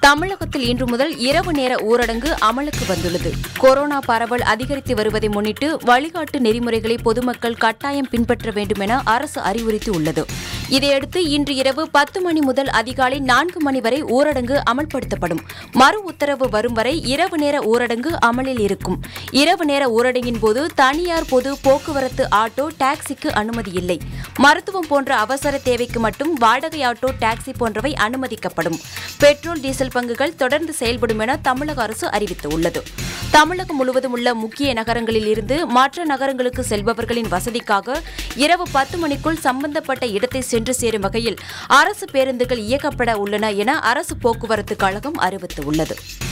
தமிழகத்தில் இன்று முதல் இரவு நேர ஊரடங்கு அமலுக்கு வந்துள்ளது கொரோனா பரவல் அதிகரித்து வருவதை முன்னிட்டு வழிகாட்டு நெறிமுறைகளை பொதுமக்கள் கட்டாயம் பின்பற்ற வேண்டும் என அரசு அறிவுறுத்தியுள்ளது இதையடுத்து இன்று இரவு பத்து மணி முதல் அதிகாலை நான்கு மணி வரை ஊரடங்கு அமல்படுத்தப்படும் மறு உத்தரவு வரும் வரை இரவு நேர ஊரடங்கு அமலில் இருக்கும் இரவு நேர ஊரடங்கின் போது தனியார் பொது போக்குவரத்து ஆட்டோ டாக்ஸிக்கு அனுமதி இல்லை மருத்துவம் போன்ற அவசர தேவைக்கு மட்டும் வாடகை ஆட்டோ டாக்ஸி போன்றவை அனுமதிக்கப்படும் பெட்ரோல் டீசல் பங்குகள் தொடர்ந்து செயல்படும் என தமிழக அரசு அறிவித்துள்ளது தமிழகம் முழுவதும் உள்ள முக்கிய நகரங்களில் இருந்து மற்ற நகரங்களுக்கு செல்பவர்களின் வசதிக்காக இரவு பத்து மணிக்குள் சம்பந்தப்பட்ட இடத்தை சென்று சேரும் வகையில் அரசு பேருந்துகள் இயக்கப்பட உள்ளன என அரசு போக்குவரத்து கழகம் அறிவித்துள்ளது